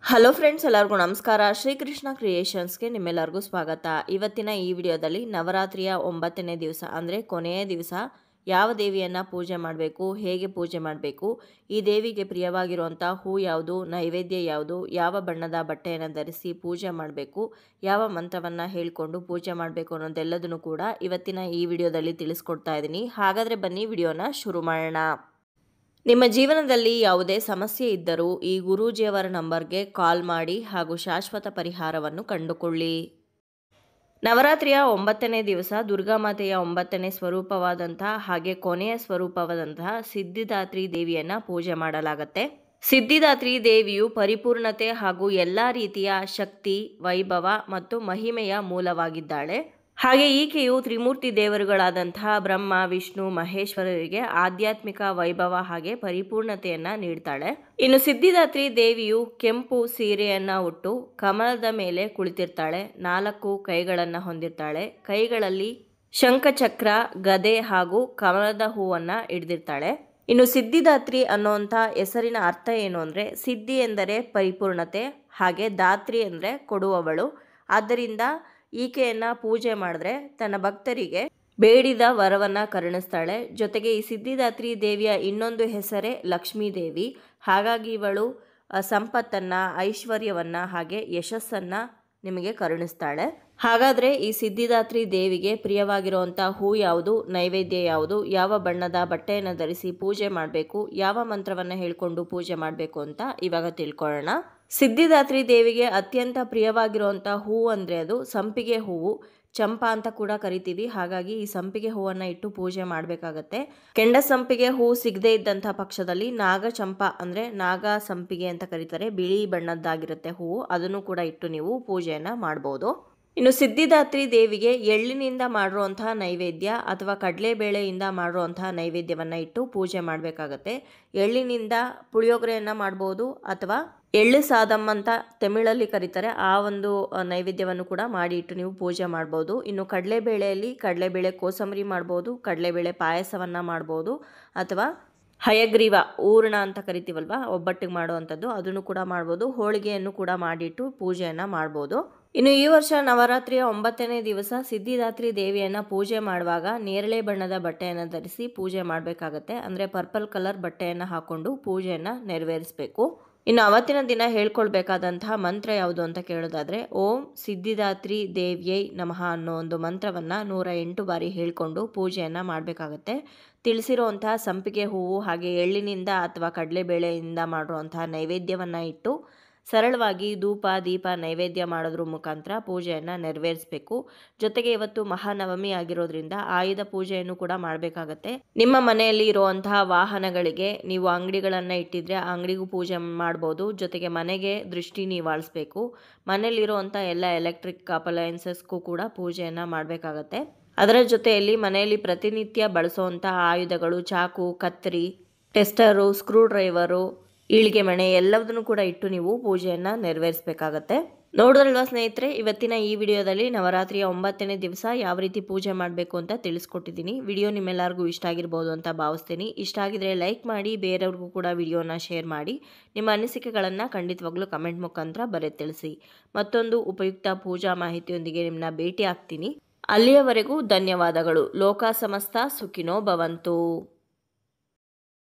hello friends ಎಲ್ಲರಿಗೂ ನಮಸ್ಕಾರ ಶ್ರೀಕೃಷ್ಣ ಕ್ರಿಯೇಷನ್ಸ್ಗೆ ನಿಮ್ಮೆಲ್ಲರಿಗೂ ಸ್ವಾಗತ ಇವತ್ತಿನ ಈ ವಿಡಿಯೋದಲ್ಲಿ ನವರಾತ್ರಿಯ ಒಂಬತ್ತನೇ ದಿವಸ ಅಂದರೆ ಕೊನೆಯ ದಿವಸ ಯಾವ ದೇವಿಯನ್ನು ಪೂಜೆ ಮಾಡಬೇಕು ಹೇಗೆ ಪೂಜೆ ಮಾಡಬೇಕು ಈ ದೇವಿಗೆ ಪ್ರಿಯವಾಗಿರುವಂಥ ಹೂ ಯಾವುದು ನೈವೇದ್ಯ ಯಾವುದು ಯಾವ ಬಣ್ಣದ ಬಟ್ಟೆಯನ್ನು ಧರಿಸಿ ಪೂಜೆ ಮಾಡಬೇಕು ಯಾವ ಮಂತ್ರವನ್ನು ಹೇಳಿಕೊಂಡು ಪೂಜೆ ಮಾಡಬೇಕು ಅನ್ನೋದೆಲ್ಲದನ್ನು ಕೂಡ ಇವತ್ತಿನ ಈ ವಿಡಿಯೋದಲ್ಲಿ ತಿಳಿಸ್ಕೊಡ್ತಾ ಇದ್ದೀನಿ ಹಾಗಾದರೆ ಬನ್ನಿ ವಿಡಿಯೋನ ಶುರು ಮಾಡೋಣ ನಿಮ್ಮ ಜೀವನದಲ್ಲಿ ಯಾವುದೇ ಸಮಸ್ಯೆ ಇದ್ದರೂ ಈ ಗುರೂಜಿಯವರ ನಂಬರ್ಗೆ ಕಾಲ್ ಮಾಡಿ ಹಾಗೂ ಶಾಶ್ವತ ಪರಿಹಾರವನ್ನು ಕಂಡುಕೊಳ್ಳಿ ನವರಾತ್ರಿಯ ಒಂಬತ್ತನೇ ದಿವಸ ದುರ್ಗಾಮಾತೆಯ ಒಂಬತ್ತನೇ ಸ್ವರೂಪವಾದಂತಹ ಹಾಗೆ ಕೊನೆಯ ಸ್ವರೂಪವಾದಂತಹ ಸಿದ್ಧಿದಾತ್ರಿ ದೇವಿಯನ್ನ ಪೂಜೆ ಮಾಡಲಾಗತ್ತೆ ಸಿದ್ಧಿದಾತ್ರಿ ದೇವಿಯು ಪರಿಪೂರ್ಣತೆ ಹಾಗೂ ಎಲ್ಲ ರೀತಿಯ ಶಕ್ತಿ ವೈಭವ ಮತ್ತು ಮಹಿಮೆಯ ಮೂಲವಾಗಿದ್ದಾಳೆ ಹಾಗೆ ಈಕೆಯು ತ್ರಿಮೂರ್ತಿ ದೇವರುಗಳಾದಂತಹ ಬ್ರಹ್ಮ ವಿಷ್ಣು ಮಹೇಶ್ವರರಿಗೆ ಆಧ್ಯಾತ್ಮಿಕ ವೈಭವ ಹಾಗೆ ಪರಿಪೂರ್ಣತೆಯನ್ನ ನೀಡ್ತಾಳೆ ಇನ್ನು ಸಿದ್ಧಿದಾತ್ರಿ ದೇವಿಯು ಕೆಂಪು ಸೀರೆಯನ್ನ ಉಟ್ಟು ಕಮಲದ ಮೇಲೆ ಕುಳಿತಿರ್ತಾಳೆ ನಾಲ್ಕು ಕೈಗಳನ್ನ ಹೊಂದಿರ್ತಾಳೆ ಕೈಗಳಲ್ಲಿ ಶಂಖಚಕ್ರ ಗದೆ ಹಾಗೂ ಕಮಲದ ಹೂವನ್ನ ಹಿಡಿದಿರ್ತಾಳೆ ಇನ್ನು ಸಿದ್ಧಿದಾತ್ರಿ ಅನ್ನುವಂಥ ಹೆಸರಿನ ಅರ್ಥ ಏನು ಅಂದರೆ ಸಿದ್ಧಿ ಎಂದರೆ ಪರಿಪೂರ್ಣತೆ ಹಾಗೆ ದಾತ್ರಿ ಅಂದರೆ ಕೊಡುವವಳು ಆದ್ದರಿಂದ ಈಕೆಯನ್ನ ಪೂಜೆ ಮಾಡಿದ್ರೆ ತನ್ನ ಭಕ್ತರಿಗೆ ಬೇಡಿದ ವರವನ್ನ ಕರುಣಿಸ್ತಾಳೆ ಜೊತೆಗೆ ಈ ಸಿದ್ಧಿದಾತ್ರಿ ದೇವಿಯ ಇನ್ನೊಂದು ಹೆಸರೇ ಲಕ್ಷ್ಮೀ ದೇವಿ ಹಾಗಾಗಿ ಇವಳು ಆ, ಸಂಪತ್ತನ್ನ ಐಶ್ವರ್ಯವನ್ನ ಹಾಗೆ ಯಶಸ್ಸನ್ನ ನಿಮಗೆ ಕರುಣಿಸ್ತಾಳೆ ಹಾಗಾದ್ರೆ ಈ ಸಿದ್ಧಿದಾತ್ರಿ ದೇವಿಗೆ ಪ್ರಿಯವಾಗಿರುವಂಥ ಹೂ ಯಾವುದು ನೈವೇದ್ಯ ಯಾವುದು ಯಾವ ಬಣ್ಣದ ಬಟ್ಟೆಯನ್ನು ಧರಿಸಿ ಪೂಜೆ ಮಾಡಬೇಕು ಯಾವ ಮಂತ್ರವನ್ನು ಹೇಳ್ಕೊಂಡು ಪೂಜೆ ಮಾಡಬೇಕು ಅಂತ ಇವಾಗ ತಿಳ್ಕೊಳ್ಳೋಣ ಸಿದ್ಧಿದಾತ್ರಿ ದೇವಿಗೆ ಅತ್ಯಂತ ಪ್ರಿಯವಾಗಿರುವಂಥ ಹೂವು ಅಂದರೆ ಅದು ಸಂಪಿಗೆ ಹೂವು ಚಂಪಾ ಅಂತ ಕೂಡ ಕರಿತೀವಿ ಹಾಗಾಗಿ ಈ ಸಂಪಿಗೆ ಹೂವನ್ನು ಇಟ್ಟು ಪೂಜೆ ಮಾಡಬೇಕಾಗತ್ತೆ ಕೆಂಡ ಸಂಪಿಗೆ ಹೂ ಸಿಗದೇ ಇದ್ದಂಥ ಪಕ್ಷದಲ್ಲಿ ನಾಗ ಚಂಪಾ ಅಂದರೆ ನಾಗ ಸಂಪಿಗೆ ಅಂತ ಕರೀತಾರೆ ಬಿಳಿ ಬಣ್ಣದ್ದಾಗಿರುತ್ತೆ ಹೂವು ಅದನ್ನು ಕೂಡ ಇಟ್ಟು ನೀವು ಪೂಜೆಯನ್ನು ಮಾಡ್ಬೋದು ಇನ್ನು ಸಿದ್ಧಿದಾತ್ರಿ ದೇವಿಗೆ ಎಳ್ಳಿನಿಂದ ಮಾಡಿರುವಂತಹ ನೈವೇದ್ಯ ಅಥವಾ ಕಡಲೆಬೇಳೆಯಿಂದ ಮಾಡಿರುವಂತಹ ನೈವೇದ್ಯವನ್ನು ಇಟ್ಟು ಪೂಜೆ ಮಾಡಬೇಕಾಗತ್ತೆ ಎಳ್ಳಿನಿಂದ ಪುಳಿಯೋಗರೆಯನ್ನು ಮಾಡ್ಬೋದು ಅಥವಾ ಎಳ್ಳು ಸಾದಂ ಅಂತ ತಮಿಳಲ್ಲಿ ಕರೀತಾರೆ ಆ ಒಂದು ಆ, ನೈವೇದ್ಯವನ್ನು ಕೂಡ ಮಾಡಿ ಇಟ್ಟು ನೀವು ಪೂಜೆ ಮಾಡ್ಬೋದು ಇನ್ನು ಕಡಲೆಬೇಳೆಯಲ್ಲಿ ಕಡಲೆಬೇಳೆ ಕೋಸಂಬರಿ ಮಾಡ್ಬೋದು ಕಡಲೆಬೇಳೆ ಪಾಯಸವನ್ನು ಮಾಡ್ಬೋದು ಅಥವಾ ಹಯಗ್ರೀವ ಹೂರ್ಣ ಅಂತ ಕರಿತೀವಲ್ವಾ ಒಬ್ಬಟ್ಟಿಗೆ ಮಾಡುವಂಥದ್ದು ಅದನ್ನು ಕೂಡ ಮಾಡ್ಬೋದು ಹೋಳಿಗೆಯನ್ನು ಕೂಡ ಮಾಡಿಟ್ಟು ಪೂಜೆಯನ್ನು ಮಾಡ್ಬೋದು ಇನ್ನು ಈ ವರ್ಷ ನವರಾತ್ರಿಯ ಒಂಬತ್ತನೇ ದಿವಸ ಸಿದ್ಧಿದಾತ್ರಿ ದೇವಿಯನ್ನು ಪೂಜೆ ಮಾಡುವಾಗ ನೇರಳೆ ಬಣ್ಣದ ಬಟ್ಟೆಯನ್ನು ಧರಿಸಿ ಪೂಜೆ ಮಾಡಬೇಕಾಗತ್ತೆ ಅಂದರೆ ಪರ್ಪಲ್ ಕಲರ್ ಬಟ್ಟೆಯನ್ನು ಹಾಕೊಂಡು ಪೂಜೆಯನ್ನು ನೆರವೇರಿಸಬೇಕು ಇನ್ನು ಅವತ್ತಿನ ದಿನ ಹೇಳ್ಕೊಳ್ಬೇಕಾದಂತಹ ಮಂತ್ರ ಯಾವುದು ಅಂತ ಕೇಳೋದಾದ್ರೆ ಓಂ ಸಿದ್ಧಿದಾತ್ರಿ ದೇವ್ಯೈ ನಮಃ ಅನ್ನೋ ಒಂದು ಮಂತ್ರವನ್ನು ನೂರ ಎಂಟು ಬಾರಿ ಹೇಳ್ಕೊಂಡು ಪೂಜೆಯನ್ನು ಮಾಡಬೇಕಾಗತ್ತೆ ತಿಳಿಸಿರುವಂತಹ ಸಂಪಿಗೆ ಹೂವು ಹಾಗೆ ಎಳ್ಳಿನಿಂದ ಅಥವಾ ಕಡಲೆಬೇಳೆಯಿಂದ ಮಾಡಿರುವಂತಹ ನೈವೇದ್ಯವನ್ನು ಇಟ್ಟು ಸರಳವಾಗಿ ಧೂಪ ದೀಪ ನೈವೇದ್ಯ ಮಾಡೋದ್ರ ಮುಖಾಂತರ ಪೂಜೆಯನ್ನು ನೆರವೇರಿಸಬೇಕು ಜೊತೆಗೆ ಇವತ್ತು ಮಹಾನವಮಿ ಆಗಿರೋದ್ರಿಂದ ಆಯುಧ ಪೂಜೆಯನ್ನು ಕೂಡ ಮಾಡಬೇಕಾಗತ್ತೆ ನಿಮ್ಮ ಮನೆಯಲ್ಲಿ ಇರುವಂತಹ ವಾಹನಗಳಿಗೆ ನೀವು ಅಂಗಡಿಗಳನ್ನು ಇಟ್ಟಿದ್ರೆ ಆ ಅಂಗಡಿಗೂ ಪೂಜೆ ಮಾಡ್ಬೋದು ಜೊತೆಗೆ ಮನೆಗೆ ದೃಷ್ಟಿ ನಿವಾಳಿಸ್ಬೇಕು ಮನೆಯಲ್ಲಿರುವಂಥ ಎಲ್ಲ ಎಲೆಕ್ಟ್ರಿಕ್ ಅಪ್ಲಯನ್ಸಸ್ಗೂ ಕೂಡ ಪೂಜೆಯನ್ನು ಮಾಡಬೇಕಾಗತ್ತೆ ಅದರ ಜೊತೆಯಲ್ಲಿ ಮನೆಯಲ್ಲಿ ಪ್ರತಿನಿತ್ಯ ಬಳಸುವಂತಹ ಆಯುಧಗಳು ಚಾಕು ಕತ್ತರಿ ಟೆಸ್ಟರು ಸ್ಕ್ರೂ ಡ್ರೈವರು ಈಳಿಗೆ ಮಣೆ ಎಲ್ಲದನ್ನು ಕೂಡ ಇಟ್ಟು ನೀವು ಪೂಜೆಯನ್ನು ನೆರವೇರಿಸಬೇಕಾಗತ್ತೆ ನೋಡಿದ್ರಲ್ವಾ ಸ್ನೇಹಿತರೆ ಇವತ್ತಿನ ಈ ವಿಡಿಯೋದಲ್ಲಿ ನವರಾತ್ರಿಯ ಒಂಬತ್ತನೇ ದಿವಸ ಯಾವ ರೀತಿ ಪೂಜೆ ಮಾಡಬೇಕು ಅಂತ ತಿಳಿಸ್ಕೊಟ್ಟಿದ್ದೀನಿ ವಿಡಿಯೋ ನಿಮ್ಮೆಲ್ಲರಿಗೂ ಇಷ್ಟ ಆಗಿರ್ಬೋದು ಅಂತ ಭಾವಿಸ್ತೀನಿ ಇಷ್ಟ ಆಗಿದ್ರೆ ಲೈಕ್ ಮಾಡಿ ಬೇರೆಯವ್ರಿಗೂ ಕೂಡ ವಿಡಿಯೋನ ಶೇರ್ ಮಾಡಿ ನಿಮ್ಮ ಅನಿಸಿಕೆಗಳನ್ನು ಖಂಡಿತವಾಗ್ಲೂ ಕಮೆಂಟ್ ಮುಖಾಂತರ ಬರೆದು ತಿಳಿಸಿ ಮತ್ತೊಂದು ಉಪಯುಕ್ತ ಪೂಜಾ ಮಾಹಿತಿಯೊಂದಿಗೆ ನಿಮ್ಮನ್ನ ಭೇಟಿ ಆಗ್ತೀನಿ ಅಲ್ಲಿಯವರೆಗೂ ಧನ್ಯವಾದಗಳು ಲೋಕ ಸಮಸ್ತ ಸುಖಿನೋ ಭವಂತು